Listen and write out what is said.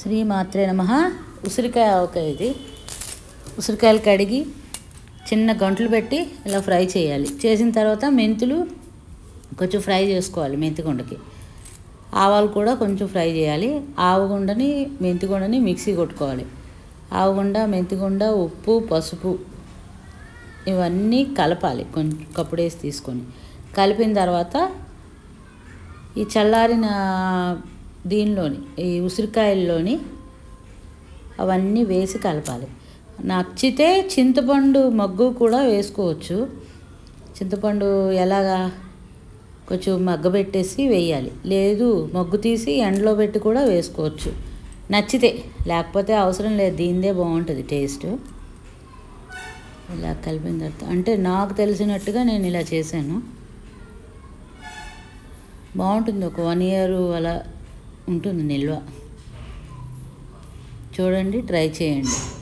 శ్రీమాత్రే నమ ఉసిరికాయ ఆవకాయ ఇది ఉసిరికాయలు కడిగి చిన్న గంటలు పెట్టి ఇలా ఫ్రై చేయాలి చేసిన తర్వాత మెంతులు కొంచెం ఫ్రై చేసుకోవాలి మెంతికొండకి ఆవాలు కూడా కొంచెం ఫ్రై చేయాలి ఆవగుండని మెంతికొండని మిక్సీ కొట్టుకోవాలి ఆవగుండ మెంతికొండ ఉప్పు పసుపు ఇవన్నీ కలపాలి కొంచెం కప్పుడేసి తీసుకొని కలిపిన తర్వాత ఈ చల్లారిన దీనిలోని ఈ ఉసిరికాయల్లోని అవన్నీ వేసి కలపాలి నచ్చితే చింతపండు మగ్గు కూడా వేసుకోవచ్చు చింతపండు ఎలాగా కొంచెం మగ్గబెట్టేసి వేయాలి లేదు మగ్గు తీసి ఎండలో పెట్టి కూడా వేసుకోవచ్చు నచ్చితే లేకపోతే అవసరం లేదు దీనిదే బాగుంటుంది టేస్ట్ ఇలా కలిపిన తర్వాత అంటే నాకు తెలిసినట్టుగా నేను ఇలా చేశాను బాగుంటుంది ఒక వన్ ఇయర్ అలా ఉంటుంది నిల్వ చూడండి ట్రై చేయండి